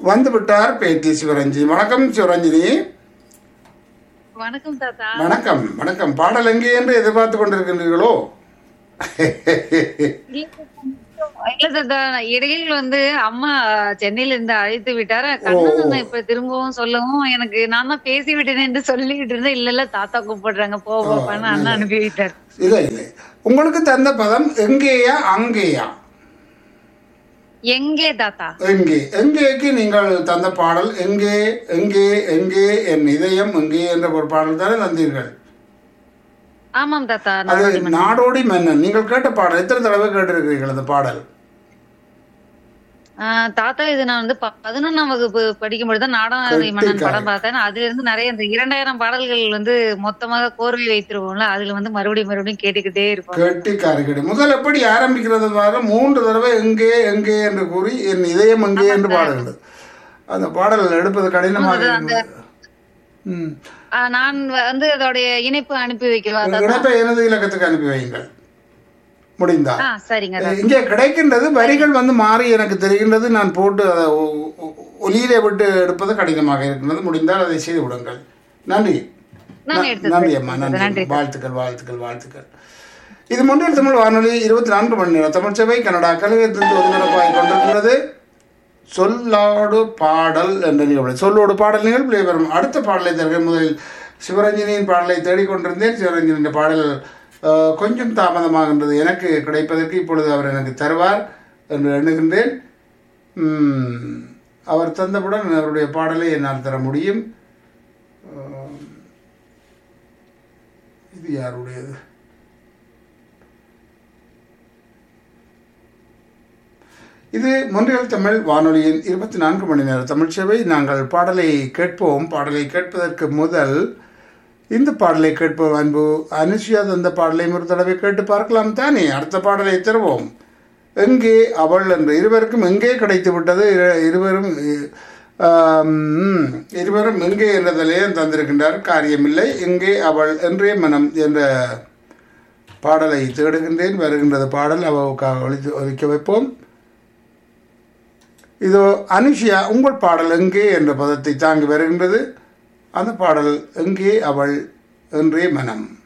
வந்து விட்டார் பேட்டி சிவரஞ்சினி வணக்கம் சிவரஞ்சினி வணக்கம் தாத்தா வணக்கம் வணக்கம் பாடல் எங்கே என்று எதிர்பார்த்து கொண்டிருக்கின்றீர்களோ இல்ல தாத்தா இடையில் வந்து அம்மா சென்னையில இருந்து அழைத்து விட்டார கண்ணன் இப்ப திரும்பவும் சொல்லவும் எனக்கு நான் தான் பேசி விட்டேன் என்று சொல்லிட்டு இருந்தேன் இல்ல இல்ல தாத்தா கூப்பிடுறாங்க போ போப்பான்னு அண்ணா அனுப்பி விட்டார் இல்லை இல்லை உங்களுக்கு தந்த பதம் எங்கேயா அங்கேயா எங்கே தாத்தா எங்கே எங்கேக்கு நீங்கள் தந்த பாடல் எங்கே எங்கே எங்கே என் இதயம் எங்கே என்ற ஒரு பாடல் தானே தந்தீர்கள் ஆமாம் தாத்தா அது நாடோடி மன்னன். நாடோடி மன்னன் நீங்கள் கேட்ட பாடல் எத்தனை தடவை கேட்டிருக்கிறீர்கள் அந்த பாடல் ஆஹ் தாத்தா இது நான் வந்து ப- பதினொன்னாம் வகுப்பு படிக்கும்போது தான் நாடோடி மன்னன் கெட்டிக்காரன். படம் பார்த்தேன் அதுல இருந்து நிறைய இந்த இரண்டாயிரம் பாடல்கள் வந்து மொத்தமாக கோர்வை வைத்திருவோம்ல அதுல வந்து மறுபடியும் மறுபடியும் கேட்டுக்கிட்டே இருப்போம் கெட்டி காரிக்கடி முதல் எப்படி ஆரம்பிக்கிறது பாரு மூன்று தடவை எங்கே எங்கே என்று கூறி என் இதயம் எங்கே என்று பாடுகிறது அந்த பாடல் எடுப்பது கடினமாக இருந்தது. ம் ஆஹ் நான் வந்து அதோடைய இணைப்பு அனுப்பி வைக்கவா உங்கள் தாத்தா இணைப்பை எனது இலக்கத்துக்கு அனுப்பி வையுங்கள் முடிந்தா ஆ சரிங்க தாத்தா. இங்கே கிடைக்கின்றது வரிகள் வந்து மாறி எனக்கு தெரிகின்றது நான் போட்டு அதை ஒ- ஒ- ஒலியிலே விட்டு எடுப்பது கடினமாக இருக்கின்றது முடிந்தால் அதை செய்து விடுங்கள் நன்றி நான் எடுத்து நன்றி அம்மா நன்றி வாழ்த்துக்கள் வாழ்த்துக்கள் வாழ்த்துக்கள் இது முன்னில் தமிழ் வானொலி இருபத்தி நான்கு மணி நேரம் தமிழ் சேவை கனடா கலையத்திலிருந்து ஒருங்கிணைப்பாய் கொண்டிருக்கிறது சொல்லாடு பாடல் என்ற நிகழ்வு சொல்லோடு பாடல் நிகழ்வு வரும் அடுத்த பாடலை தருக முதலில் சிவரஞ்சனியின் பாடலை தேடிக்கொண்டிருந்தேன் சிவரஞ்சனியின் பாடல் அஹ், கொஞ்சம் தாமதமாகின்றது எனக்கு கிடைப்பதற்கு இப்பொழுது அவர் எனக்கு தருவார் என்று எண்ணுகின்றேன் உம், அவர் தந்தவுடன் அவருடைய பாடலை என்னால் தர முடியும் அஹ், இது யாருடையது இது மொன்றியல் தமிழ் வானொலியின் இருபத்தி நான்கு மணி நேர தமிழ் சேவை நாங்கள் பாடலை கேட்போம் பாடலை கேட்பதற்கு முதல் இந்த பாடலை கேட்போம் அன்பு அனுஷியா தந்த பாடலை ஒரு தடவை கேட்டு பார்க்கலாம் தானே அடுத்த பாடலை தருவோம் எங்கே அவள் என்று இருவருக்கும் எங்கே கிடைத்து விட்டது இரு- இருவரும் ஆம், இருவரும் எங்கே என்றதிலே தந்திருக்கின்றார் காரியமில்லை எங்கே அவள் என்றே மனம் என்ற பாடலை தேடுகின்றேன் வருகின்றது பாடல் அவளுக்காக ஒழித்து ஒலிக்க வைப்போம் இதோ அனுஷியா உங்கள் பாடல் எங்கே என்ற பதத்தை தாங்கி வருகின்றது அந்த பாடல் எங்கே அவள் என்றே மனம்